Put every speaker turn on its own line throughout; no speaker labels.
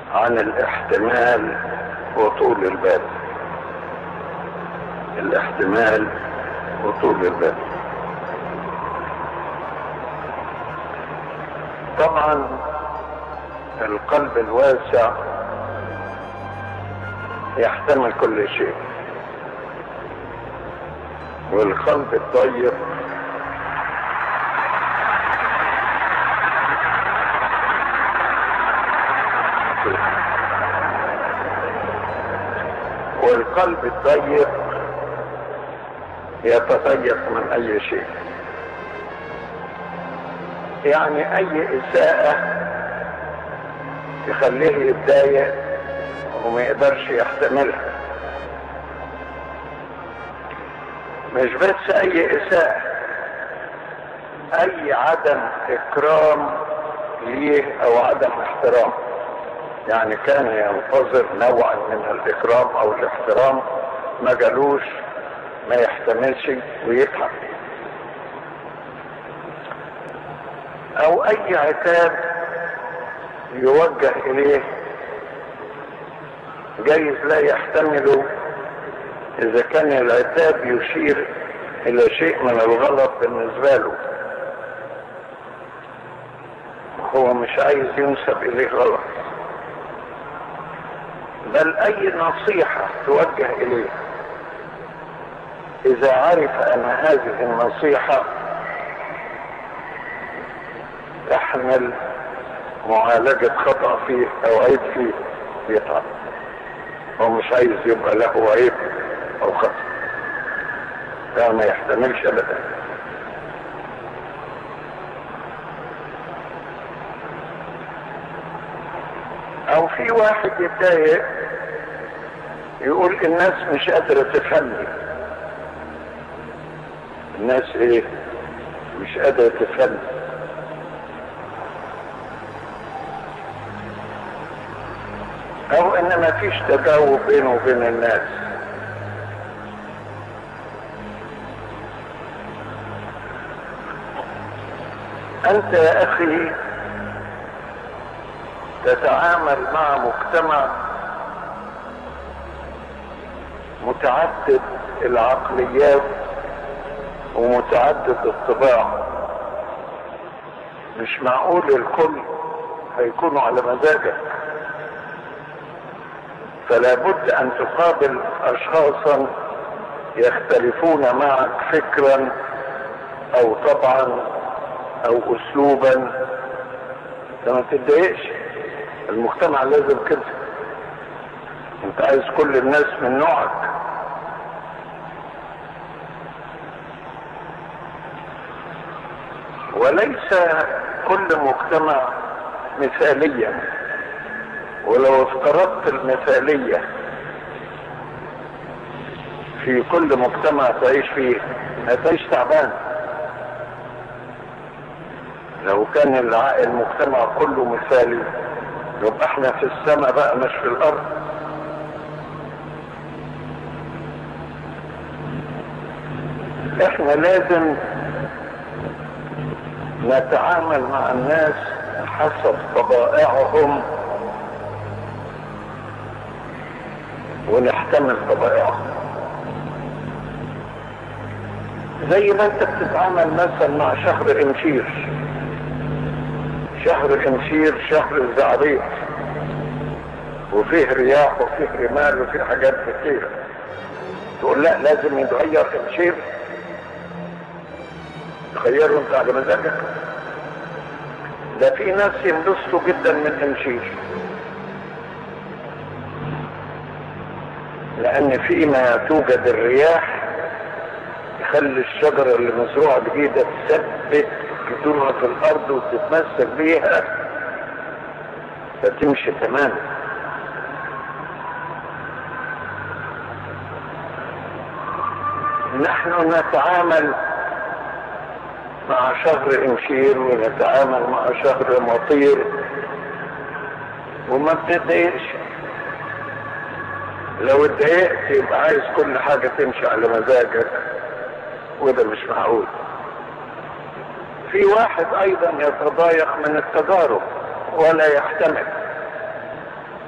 عن الاحتمال وطول البال الاحتمال وطول البال طبعا القلب الواسع يحتمل كل شيء والقلب الضيق والقلب الضيق يتضيق من اي شيء يعني اي اساءة يخليه يتضايق وما يقدرش يحتملها مش بس اي اساءة اي عدم اكرام ليه او عدم احترام يعني كان ينتظر نوعا من الاكرام او الاحترام ما جالوش ما يحتملش ويتعب او اي عتاب يوجه اليه جايز لا يحتمله اذا كان العتاب يشير الى شيء من الغلط بالنسبه له هو مش عايز ينسب اليه غلط بل اي نصيحة توجه اليه اذا عرف ان هذه النصيحة تحمل معالجة خطأ فيه او عيب فيه يتعب هو مش عايز يبقى له عيب او خطأ ده ما يحتملش ابدا او في واحد يتضايق يقول الناس مش قادرة تفهمني الناس ايه مش قادرة تفهمني او ان ما فيش تجاوب بينه وبين الناس انت يا اخي تتعامل مع مجتمع متعدد العقليات ومتعدد الطباع مش معقول الكل هيكونوا على مزاجك فلا بد ان تقابل اشخاصا يختلفون معك فكرا او طبعا او اسلوبا فما تتضايقش المجتمع لازم كده انت عايز كل الناس من نوعك وليس كل مجتمع مثاليا ولو افترضت المثالية في كل مجتمع تعيش فيه هتعيش تعبان لو كان المجتمع كله مثالي يبقى احنا في السماء بقى مش في الارض احنا لازم نتعامل مع الناس حسب طبائعهم ونحتمل طبائعهم زي ما انت بتتعامل مثلا مع شهر امشير شهر امشير شهر الزعريق وفيه رياح وفيه رمال وفيه حاجات كتيرة تقول لا لازم يتغير امشير تغيره انت على مزاجك ده في ناس ينبسطوا جدا من امشير لان فيما توجد الرياح يخلي الشجرة اللي مزروعة جديدة تثبت جذورها في الارض وتتمسك بيها فتمشي تماما نحن نتعامل مع شهر امشير ونتعامل مع شهر مطير وما بتتضايقش لو اتضايقت يبقى عايز كل حاجة تمشي على مزاجك وده مش معقول في واحد ايضا يتضايق من التجارب ولا يحتمل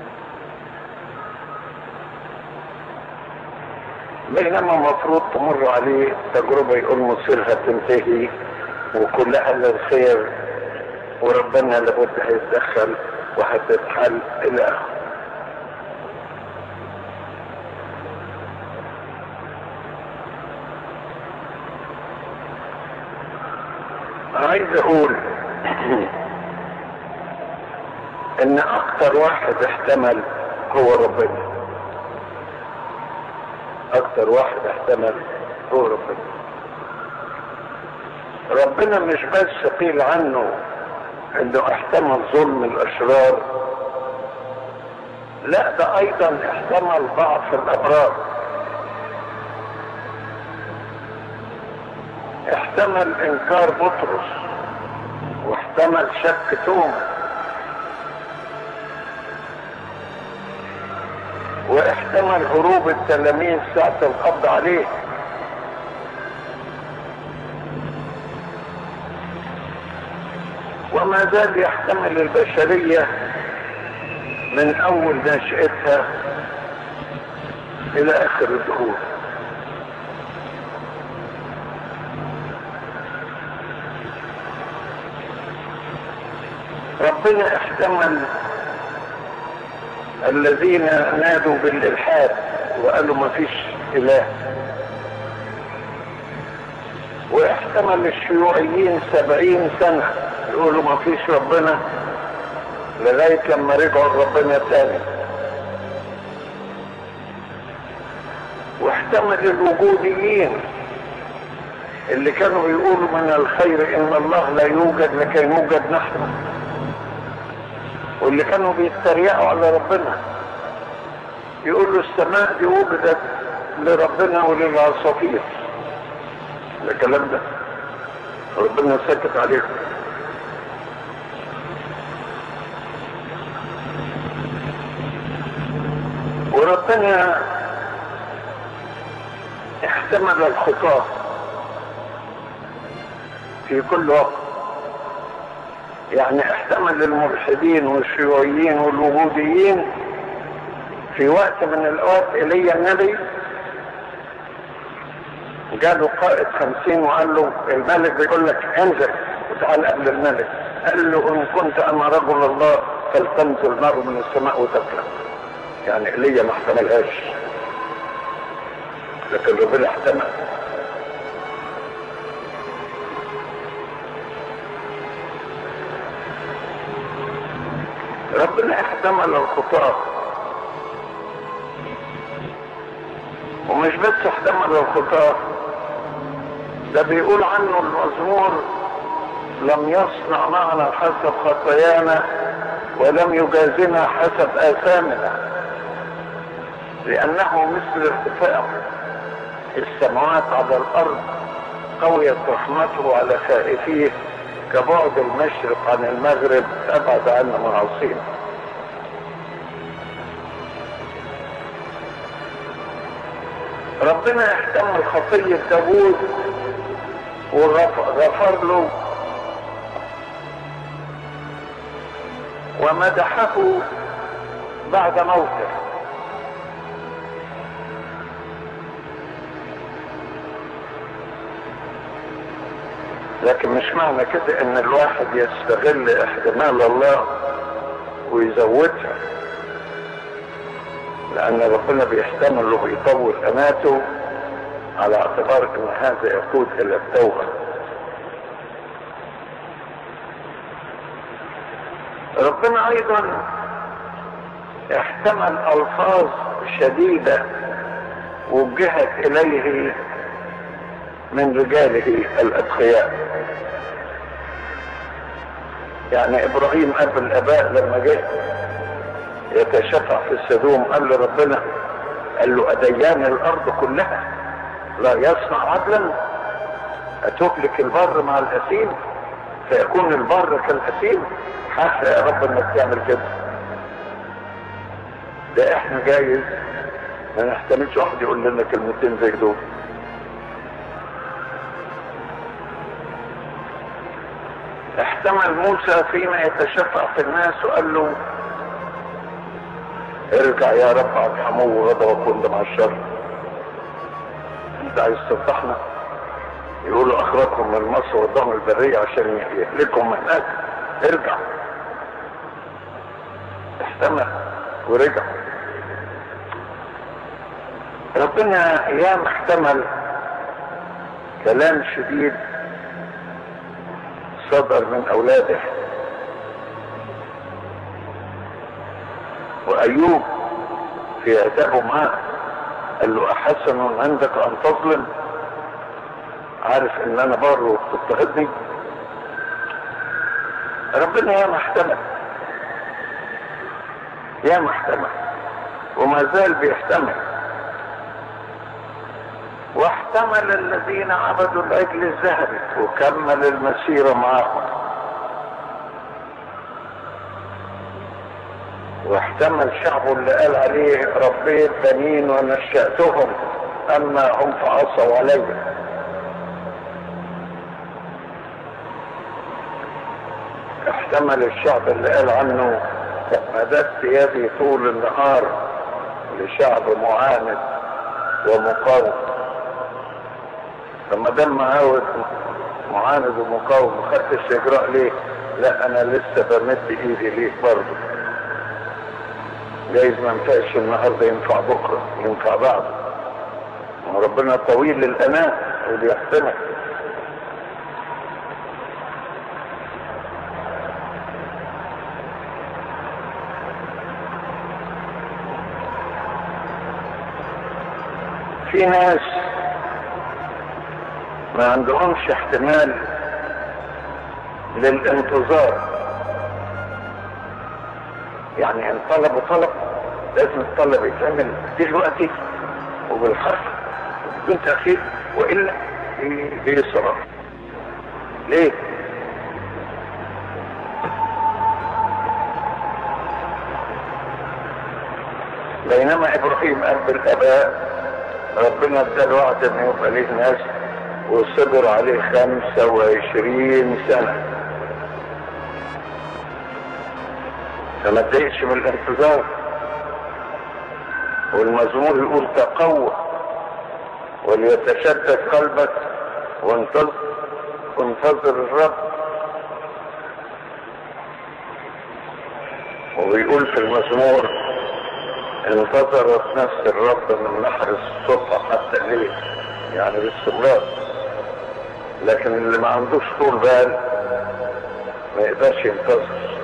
بينما المفروض تمر عليه تجربة يقول مصيرها تنتهي وكلها للخير وربنا لابد هيتدخل وهتتحل الى اخره عايز اقول ان اكتر واحد احتمل هو ربنا اكتر واحد احتمل هو ربنا ربنا مش بس قيل عنه انه احتمل ظلم الاشرار لا ده ايضا احتمل ضعف الابرار احتمل انكار بطرس واحتمل شك توما واحتمل هروب التلاميذ ساعة القبض عليه وما زال يحتمل البشرية من أول نشأتها إلى آخر الدهور ربنا احتمل الذين نادوا بالإلحاد وقالوا ما فيش إله واحتمل الشيوعيين سبعين سنة يقولوا ما فيش ربنا لغاية لما رجعوا لربنا تاني واحتمل الوجوديين اللي كانوا بيقولوا من الخير ان الله لا يوجد لكي نوجد نحن واللي كانوا بيتريقوا على ربنا يقولوا السماء دي وجدت لربنا وللعصافير الكلام ده ربنا سكت عليهم وربنا احتمل الخطاه في كل وقت يعني احتمل الملحدين والشيوعيين والوجوديين في وقت من الاوقات ايليا النبي جاله قائد خمسين وقال له الملك بيقول لك انزل وتعال قبل الملك قال له ان كنت انا رجل الله فلتنزل نار من السماء وتكلم يعني ايليا ما احتملهاش لكن ربنا احتمل ربنا احتمل الخطاة ومش بس احتمل الخطاة ده بيقول عنه المزمور لم يصنع معنا حسب خطايانا ولم يجازنا حسب آثامنا لأنه مثل ارتفاع السماوات على الأرض قويت رحمته على خائفيه كبعد المشرق عن المغرب ابعد عنا معاصينا ربنا احتمل خطية داوود وغفر له ومدحه بعد موته لكن مش معنى كده ان الواحد يستغل احتمال الله ويزودها لان ربنا بيحتمل وبيطول اماته على اعتبار ان هذا يقود الى التوبه ربنا ايضا احتمل الفاظ شديده وجهت اليه من رجاله الاتقياء يعني ابراهيم اب الاباء لما جه يتشفع في السدوم قال لربنا قال له اديان الارض كلها لا يصنع عدلا اتهلك البر مع الاسيم فيكون البر كالاسيم حاشا يا رب انك تعمل كده ده احنا جايز ما نحتملش واحد يقول لنا كلمتين زي دول احتمل موسى فيما يتشفع في الناس وقال له ارجع يا رب عن حمو غضبك وانت مع الشر انت عايز تفضحنا يقولوا اخرجكم من مصر ودهم البرية عشان يهلكهم هناك ارجع احتمل ورجع ربنا ايام احتمل كلام شديد صدر من اولاده وايوب في عتابه معاه قال له احسن عندك ان تظلم عارف ان انا بار وبتضطهدني ربنا ياما احتمل ياما احتمل وما زال بيحتمل واحتمل الذين عبدوا العجل الذهبي وكمل المسيرة معهم واحتمل شعبه اللي قال عليه ربيت بنين ونشأتهم اما هم فعصوا علي احتمل الشعب اللي قال عنه مددت يدي طول النهار لشعب معاند ومقاوم فما دام معاود معاند ومقاوم ما خدتش اجراء ليه؟ لا انا لسه بمد ايدي ليك برضه جايز ما ينفعش النهارده ينفع بكره ينفع بعده وربنا طويل للاناه وبيحتمل في ناس ما عندهمش احتمال للانتظار يعني ان طلبوا طلب لازم الطلب يتعمل دلوقتي وبالحرف بدون تاخير والا بيصرف ليه؟ بينما ابراهيم اب الاباء ربنا ادى وعد انه يبقى ليه ناس وصبر عليه خمسة وعشرين سنة فما تضايقش من الانتظار والمزمور يقول تقوى وليتشدد قلبك وانتظر وانتظر الرب وبيقول في المزمور انتظرت نفس الرب من نحر الصبح حتى الليل يعني باستمرار لكن اللي ما عندوش طول بال ما يقدرش ينتظر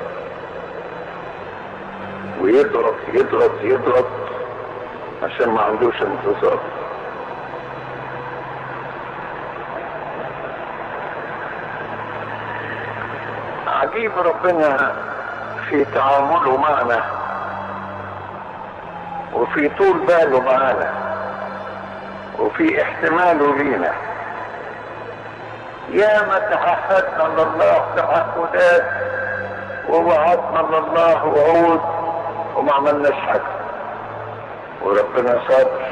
ويضغط يضغط يضغط عشان ما عندوش انتظار عجيب ربنا في تعامله معنا وفي طول باله معانا وفي احتماله لينا يا ما تعهدنا لله تعهدات ووعدنا لله وعود وما عملناش حاجه وربنا صابر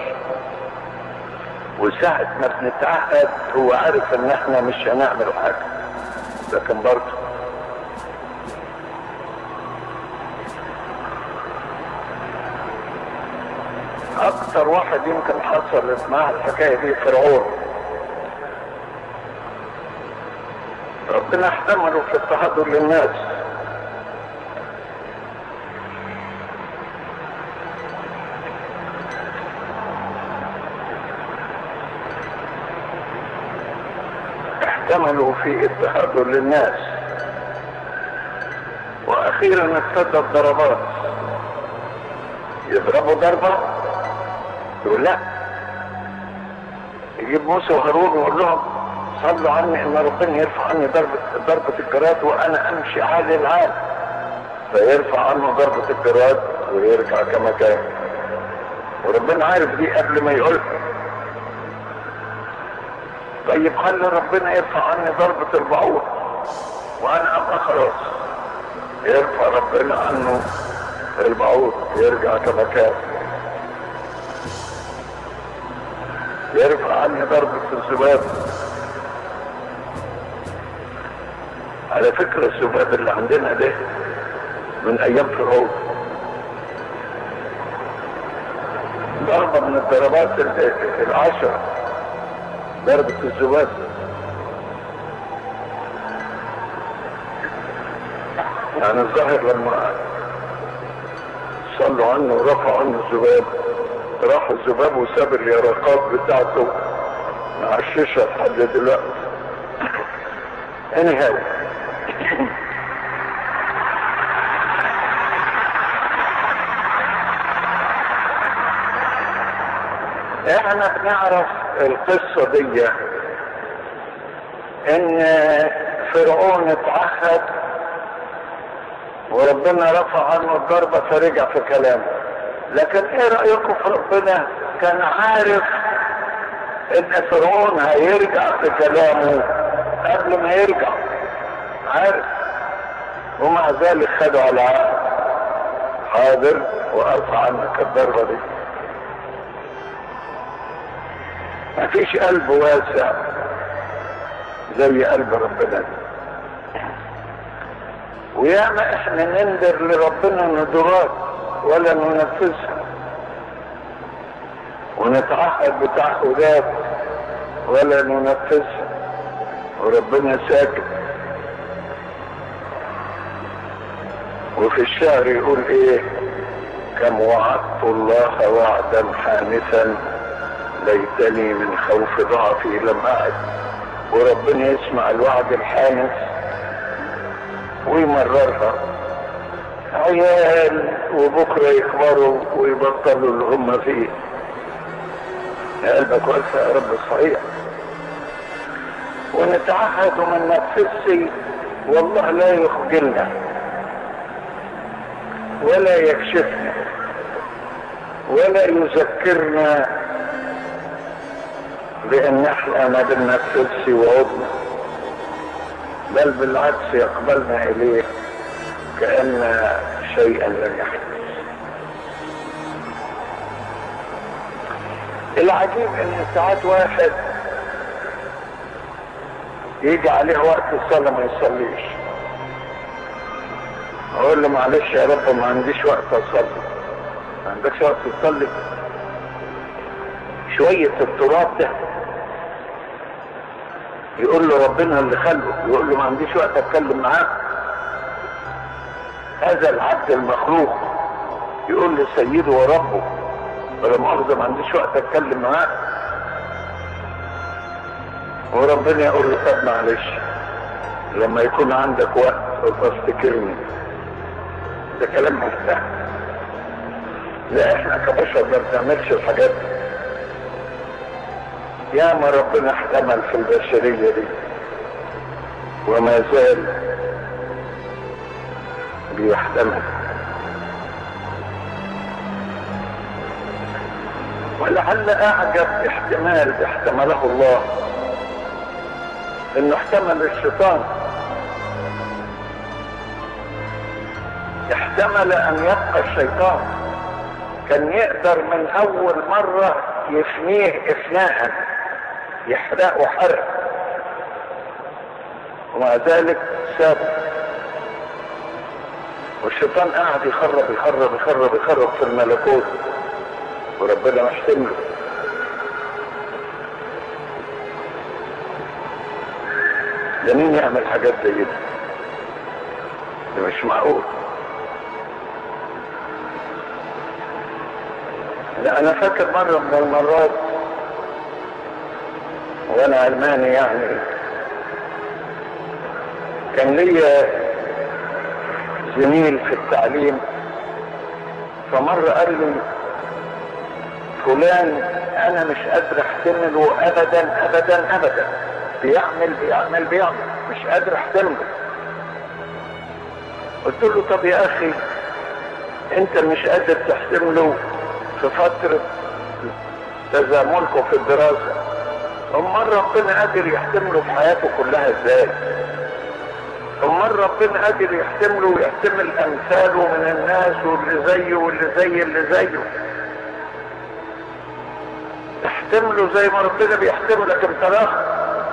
وساعة ما بنتعهد هو عارف ان احنا مش هنعمل حاجة لكن برضه اكتر واحد يمكن حصلت معاه الحكاية دي فرعون ربنا احتمله في التحضر للناس احتملوا في التحضر للناس واخيرا ابتدى الضربات يضربوا ضربة يقول لا يجيب موسى وهارون ويقول لهم صلوا عني ان ربنا يرفع عني ضربة ضربة الجراد وانا امشي عالي العال فيرفع عنه ضربة الجراد ويرجع كما كان وربنا عارف دي قبل ما يقولها طيب خلي ربنا يرفع عني ضربة البعوض وانا ابقى خلاص يرفع ربنا عنه البعوض يرجع كما كان يرفع عني ضربة الذباب على فكرة الذباب اللي عندنا ده من ايام فرعون ضربة من الضربات العشرة ضربة الذباب يعني الظاهر لما صلوا عنه ورفعوا عنه الذباب راح الذباب وساب اليرقات بتاعته مع الشيشة لحد دلوقتي anyhow احنا بنعرف القصة دي ان فرعون اتعهد وربنا رفع عنه الضربة فرجع في كلامه لكن ايه رأيكم في ربنا كان عارف ان فرعون هيرجع في كلامه قبل ما يرجع عارف ومع ذلك خدوا على عقل حاضر وارفع عنك الضربة دي مفيش قلب واسع زي قلب ربنا وياما احنا نندر لربنا ندرات ولا ننفذها ونتعهد بتعهدات ولا ننفذها وربنا ساكت وفي الشعر يقول ايه كم وعدت الله وعدا حانثا ليتني من خوف ضعفي لم أعد وربنا يسمع الوعد الحانث ويمررها عيال وبكرة يكبروا ويبطلوا اللي هم فيه يا قلبك واسع يا رب صحيح ونتعهد وما ننفذش والله لا يخجلنا ولا يكشفنا ولا يذكرنا بان احنا ما بننفذش وعودنا بل بالعكس يقبلنا اليه كان شيئا لم يحدث العجيب ان ساعات واحد يجي عليه وقت الصلاه ما يصليش اقول له معلش يا رب ما عنديش وقت اصلي ما عندكش وقت تصلي شويه التراب ده يقول له ربنا اللي خلقه يقول له ما عنديش وقت اتكلم معاه هذا العبد المخلوق يقول له سيده وربه ولا مؤاخذة ما عنديش وقت اتكلم معاه وربنا يقول له طب معلش لما يكون عندك وقت فافتكرني ده كلام مرتاح لا احنا كبشر ما بنعملش الحاجات دي يا ما ربنا احتمل في البشرية دي وما زال بيحتمل ولعل اعجب احتمال احتمله الله انه احتمل الشيطان احتمل ان يبقى الشيطان كان يقدر من اول مرة يفنيه افناء يحرقه حرق ومع ذلك سابه والشيطان قاعد يخرب يخرب يخرب يخرب في الملكوت وربنا محتمله ده مين يعمل حاجات زي دي ده مش معقول لا انا فاكر مرة من المرات وانا علماني يعني كان ليا زميل في التعليم فمرة قال لي فلان انا مش قادر احتمله ابدا ابدا ابدا بيعمل بيعمل بيعمل مش قادر احتمله قلت له طب يا اخي انت مش قادر تحتمله في فترة تزاملكم في الدراسة امال ربنا قادر يحتمله في حياته كلها ازاي امال ربنا قادر يحتمله ويحتمل امثاله من الناس واللي زيه واللي زي اللي زيه احتمله زي ما ربنا بيحتملك انت الاخر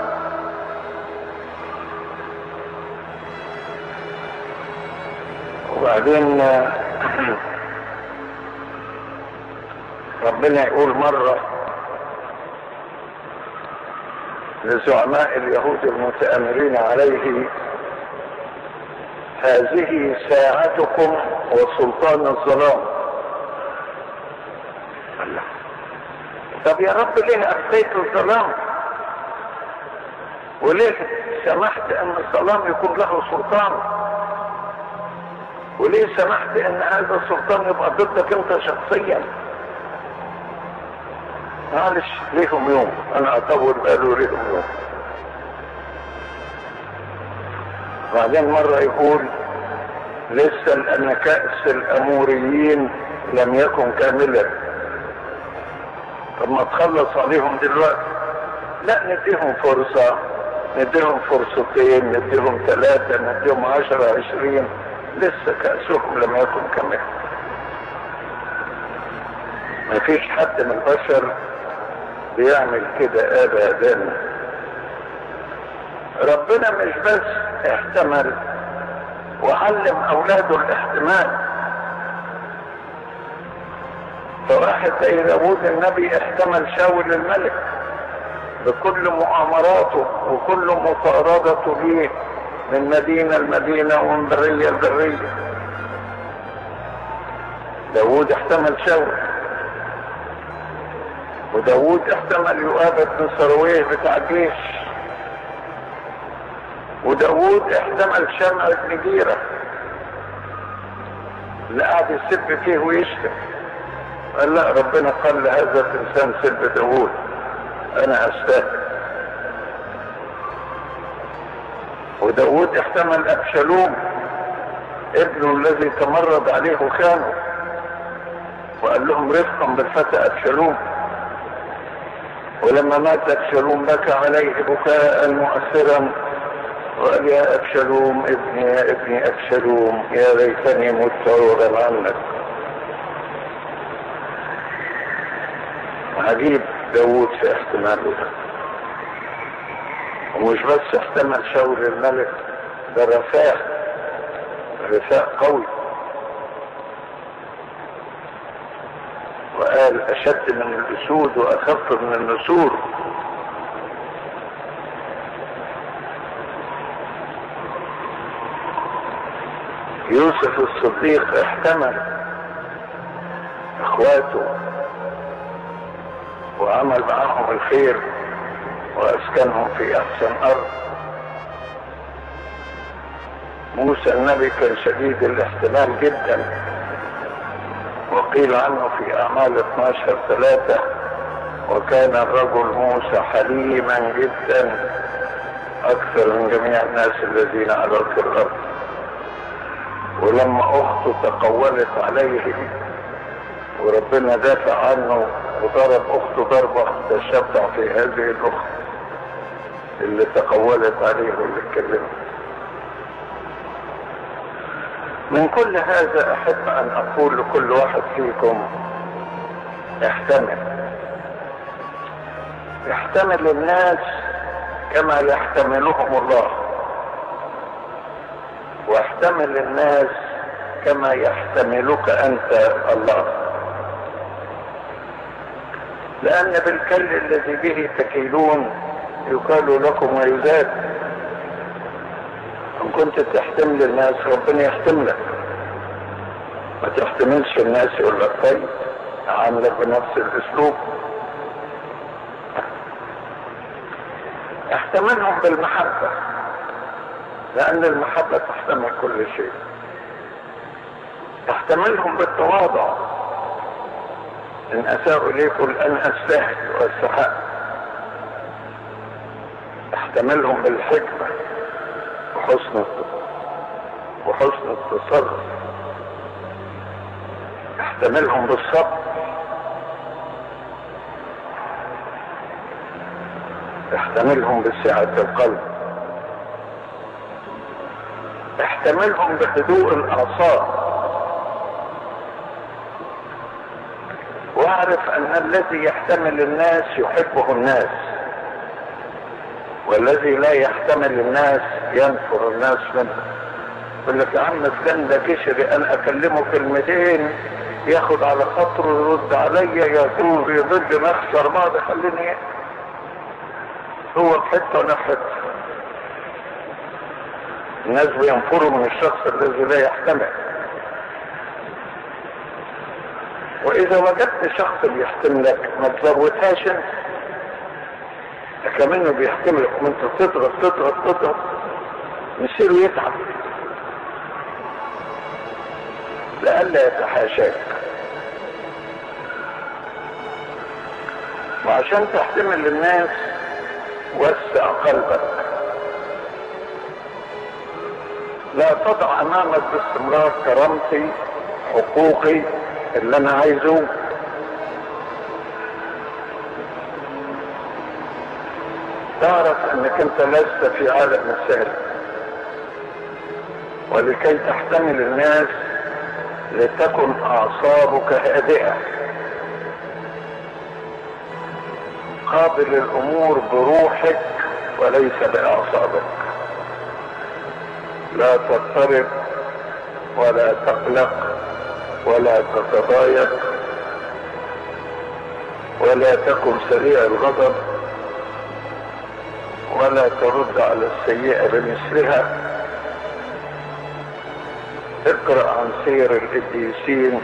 وبعدين ربنا يقول مرة لزعماء اليهود المتآمرين عليه هذه ساعتكم وسلطان الظلام الله طب يا رب ليه أخفيت الظلام وليه سمحت ان الظلام يكون له سلطان وليه سمحت ان هذا السلطان يبقى ضدك انت شخصيا معلش ليهم يوم انا اطول باله ليهم يوم بعدين مرة يقول لسه لان كأس الاموريين لم يكن كاملا طب ما تخلص عليهم دلوقتي لا نديهم فرصة نديهم فرصتين نديهم ثلاثة نديهم عشرة عشرين لسه كأسهم لم يكن كامل ما فيش حد من البشر بيعمل كده ابدا ربنا مش بس احتمل وعلم اولاده الاحتمال فواحد زي داوود النبي احتمل شاول الملك بكل مؤامراته وكل مطاردته ليه من مدينة لمدينة ومن برية لبرية داود احتمل شاول وداود احتمل يؤاب بن سرويه بتاع الجيش وداود احتمل شمع بن جيرة اللي قاعد يسب فيه ويشتم قال لا ربنا قال لهذا الانسان سب داود انا استاهل وداود احتمل ابشالوم ابنه الذي تمرد عليه وخانه وقال لهم رفقا بالفتى ابشالوم ولما مات ابشالوم بكى عليه بكاء مؤثرا وقال يا ابشالوم ابني يا ابني ابشالوم يا ليتني مت عوضا عنك عجيب داوود في احتماله ده ومش بس احتمل شاول الملك ده رفاق رفاق قوي وقال اشد من الاسود واخف من النسور يوسف الصديق احتمل اخواته وعمل معهم الخير واسكنهم في احسن ارض موسى النبي كان شديد الاحتمال جدا وقيل عنه في اعمال 12 ثلاثة وكان الرجل موسى حليما جدا اكثر من جميع الناس الذين على الارض ولما اخته تقولت عليه وربنا دافع عنه وضرب اخته ضربة تشبع في هذه الاخت اللي تقولت عليه واللي اتكلمت من كل هذا احب ان اقول لكل واحد فيكم احتمل احتمل الناس كما يحتملهم الله واحتمل الناس كما يحتملك انت الله لان بالكل الذي به تكيلون يقال لكم ويزاد ان كنت تحتمل الناس ربنا يحتملك ما تحتملش الناس يقول لك طيب عاملك بنفس الاسلوب احتملهم بالمحبة لان المحبة تحتمل كل شيء احتملهم بالتواضع ان اساءوا اليك قل انا استاهل واستحق احتملهم بالحكمة وحسن وحسن التصرف احتملهم بالصبر احتملهم بسعة القلب احتملهم بهدوء الاعصاب واعرف ان الذي يحتمل الناس يحبه الناس والذي لا يحتمل الناس ينفر الناس منه يقول لك يا عم فلان ده كشري انا اكلمه كلمتين ياخد على خاطره يرد عليا يدور يضد مخسر بعض خليني هو في حته وانا في حته الناس بينفروا من الشخص الذي لا يحتمل واذا وجدت شخص بيحتملك ما تزودهاش انت كمان بيحتملك وانت تضغط تضغط تضغط مصيره يتعب لئلا يتحاشاك وعشان تحتمل الناس وسع قلبك لا تضع امامك باستمرار كرامتي حقوقي اللي انا عايزه تعرف انك انت لست في عالم مثالي ولكي تحتمل الناس لتكن اعصابك هادئه قابل الامور بروحك وليس باعصابك لا تضطرب ولا تقلق ولا تتضايق ولا تكن سريع الغضب ولا ترد على السيئة بمثلها اقرأ عن سير القديسين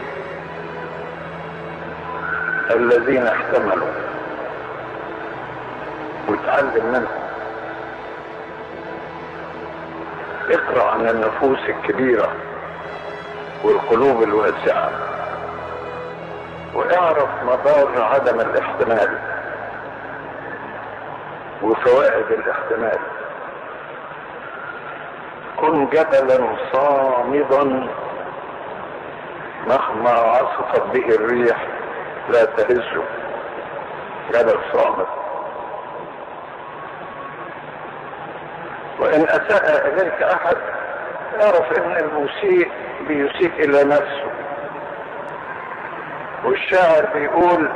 الذين احتملوا وتعلم منهم اقرأ عن النفوس الكبيرة والقلوب الواسعة واعرف مضار عدم الاحتمال وفوائد الاحتمال كن جبلا صامدا مهما عصفت به الريح لا تهزه جبل صامد وان اساء اليك احد اعرف ان المسيء بيسيء الى نفسه والشاعر بيقول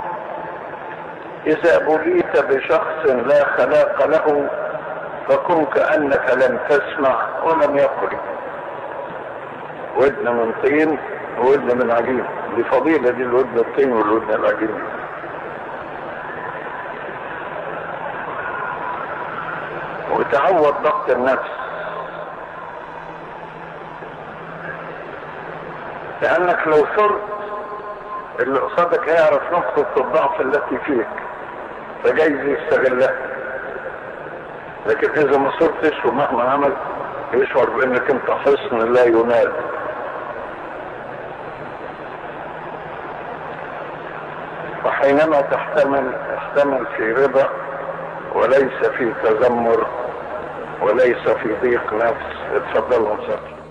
اذا بليت بشخص لا خلاق له فكن كانك لم تسمع ولم يقل ودن من طين وودن من عجين دي فضيله دي الودن الطين والودن العجين وتعود ضغط النفس لانك لو صرت اللي قصادك هيعرف نقطة الضعف التي فيك فجايز يستغلها لكن اذا ما صرتش ومهما عمل يشعر بانك انت حصن لا ينال وحينما تحتمل احتمل في رضا وليس في تذمر وليس في ضيق نفس اتفضلوا مساء